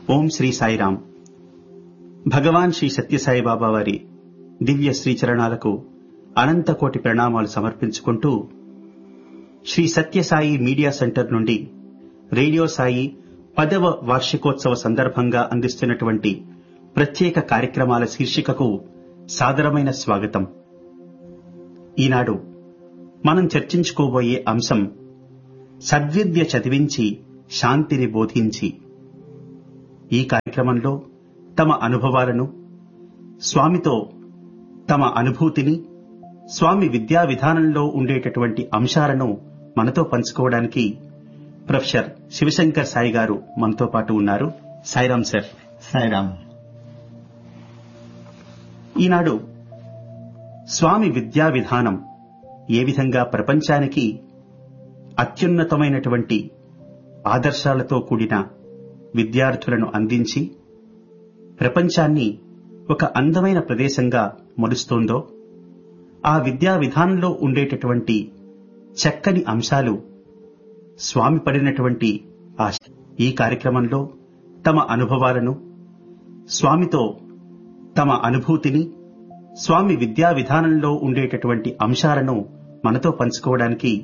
ఓం శ్రీ సాయిరాం భగవాన్ శ్రీ సత్యసాయి బాబా వారి దివ్య శ్రీచరణాలకు అనంతకోటి ప్రణామాలు సమర్పించుకుంటూ శ్రీ సత్యసాయి మీడియా సెంటర్ నుండి రేడియో సాయి పదవ వార్షికోత్సవ సందర్భంగా అందిస్తున్నటువంటి ప్రత్యేక కార్యక్రమాల శీర్షికకు సాదరమైన స్వాగతం ఈనాడు మనం చర్చించుకోబోయే అంశం సద్విద్య చదివించి శాంతిని బోధించి ఈ కార్యక్రమంలో తమ అనుభవాలను స్వామితో తమ అనుభూతిని స్వామి విద్యా విధానంలో ఉండేటటువంటి అంశాలను మనతో పంచుకోవడానికి ప్రొఫెసర్ శివశంకర్ సాయి గారు మనతో పాటు ఉన్నారు సాయిరాం సార్ సాయిరామ్ ఈనాడు స్వామి విద్యా విధానం ఏ విధంగా ప్రపంచానికి అత్యున్నతమైనటువంటి ఆదర్శాలతో కూడిన విద్యార్థులను అందించి ప్రపంచాన్ని ఒక అందమైన ప్రదేశంగా మలుస్తోందో ఆ విద్యా విధానంలో ఉండేటటువంటి చక్కని అంశాలు స్వామి పడినటువంటి ఆ ఈ కార్యక్రమంలో తమ అనుభవాలను స్వామితో తమ అనుభూతిని స్వామి విద్యా విధానంలో ఉండేటటువంటి అంశాలను మనతో పంచుకోవడానికి